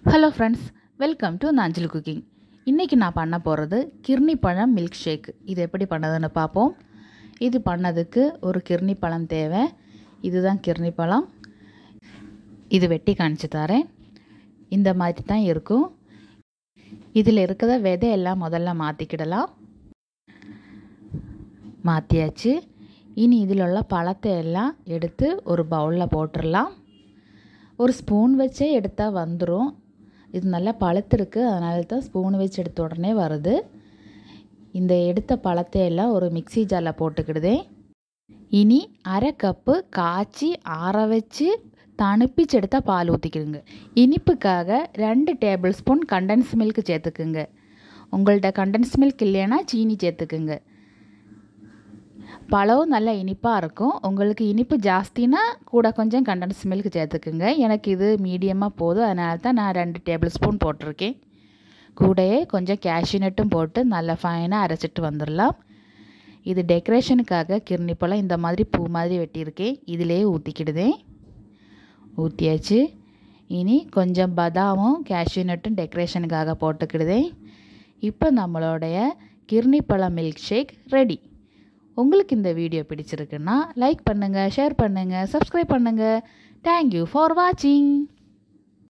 hello friends welcome to Nanjil cooking இன்றைக்கி நான் பண்ண போகிறது கிர்னி பழம் மில்க் ஷேக் இது எப்படி பண்ணதுன்னு பார்ப்போம் இது பண்ணதுக்கு ஒரு கிர்னி பழம் தேவை இதுதான் கிர்னி பழம் இது வெட்டி காணிச்சு தரேன் இந்த மாதிரி தான் இருக்கும் இதில் இருக்கிற விதையெல்லாம் முதல்ல மாற்றிக்கிடலாம் மாற்றியாச்சு இனி இதில் உள்ள பழத்தை எல்லாம் எடுத்து ஒரு பவுலில் போட்டுடலாம் ஒரு ஸ்பூன் வச்சே எடுத்தால் வந்துடும் இது நல்லா பழுத்திருக்கு அதனால தான் ஸ்பூன் வச்சு எடுத்த உடனே வருது இந்த எடுத்த பழத்தை எல்லாம் ஒரு மிக்சி ஜாரில் போட்டுக்கிடுதேன் இனி அரை கப்பு காய்ச்சி ஆற வச்சு தணுப்பிச்சு எடுத்தால் பால் ஊற்றிக்கிடுங்க இனிப்புக்காக ரெண்டு டேபிள் ஸ்பூன் கண்டன்ஸ் மில்க் சேர்த்துக்குங்க உங்கள்கிட்ட கண்டன்ஸ் மில்க் இல்லைன்னா சீனி சேர்த்துக்குங்க பழம் நல்லா இனிப்பாக இருக்கும் உங்களுக்கு இனிப்பு ஜாஸ்தினா கூட கொஞ்சம் கண்டன்ஸ் மில்க் சேர்த்துக்குங்க எனக்கு இது மீடியமாக போதும் அதனால தான் நான் ரெண்டு டேபிள் ஸ்பூன் போட்டிருக்கேன் கூடயே கொஞ்சம் கேஷ்யூநட்டும் போட்டு நல்லா ஃபைனாக அரைச்சிட்டு வந்துடலாம் இது டெக்கரேஷனுக்காக கிர்னி பழம் இந்த மாதிரி பூ மாதிரி வெட்டியிருக்கேன் இதிலே ஊற்றிக்கிடுதேன் ஊற்றியாச்சு இனி கொஞ்சம் பதாமும் கேஷ்யூநட்டும் டெக்கரேஷனுக்காக போட்டுக்கிடுதேன் இப்போ நம்மளுடைய கிர்னி பழம் மில்க் ஷேக் ரெடி உங்களுக்கு இந்த வீடியோ பிடிச்சிருக்குன்னா லைக் பண்ணுங்கள் ஷேர் பண்ணுங்கள் சப்ஸ்கிரைப் பண்ணுங்கள் தேங்க்யூ ஃபார் வாட்சிங்